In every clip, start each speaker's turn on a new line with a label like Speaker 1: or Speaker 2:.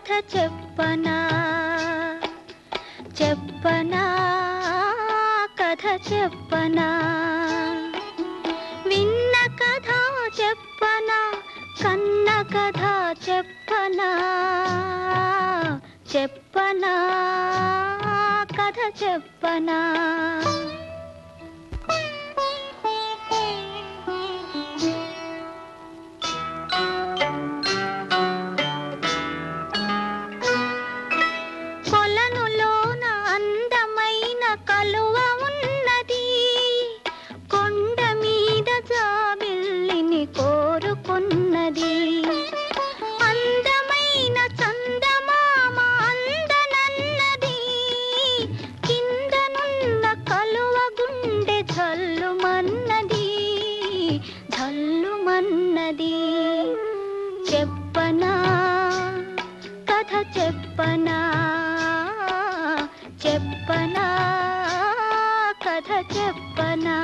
Speaker 1: కథ చెప్పనా చెప్పనా కథ చెప్పనా విన్న కథ చెప్పనా కన్న కథ చెప్పనా చెప్పనా కథ చెప్పనా కొలనులోన అందమైన కలువ ఉన్నది కొండ మీద జాబిల్లిని కోరుకున్నది అందమైన చందమామ అందనన్నది కిందనున్న కలువ గుండె జల్లుమన్నది జల్లుమన్నది చెప్పనా కథ చెప్పనా చెప్పనా కథ చెప్పనా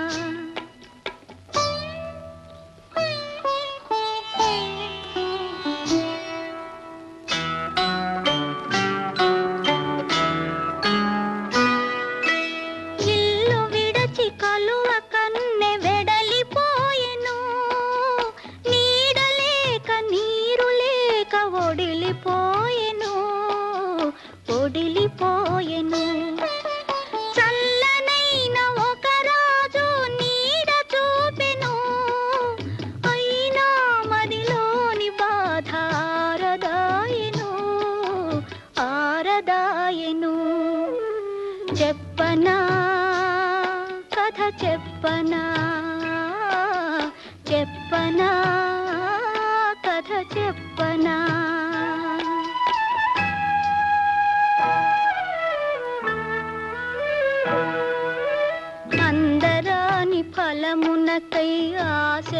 Speaker 1: ఇల్లు విడచి కలువ కన్నె వెడలిపోయెను నీడలేక నీరు లేక ఒడిలిపోయెను ఒడిలిపోయెను చల్లనైన ఒక రాజు నీడ చూపెను అయినా మదిలోని బాధ ఆరదాయెను ఆరదాయెను చెప్పనా కథ చెప్పనా చెప్పనా కథ చెప్పనా అందరాని ఫలమునకై ఆశ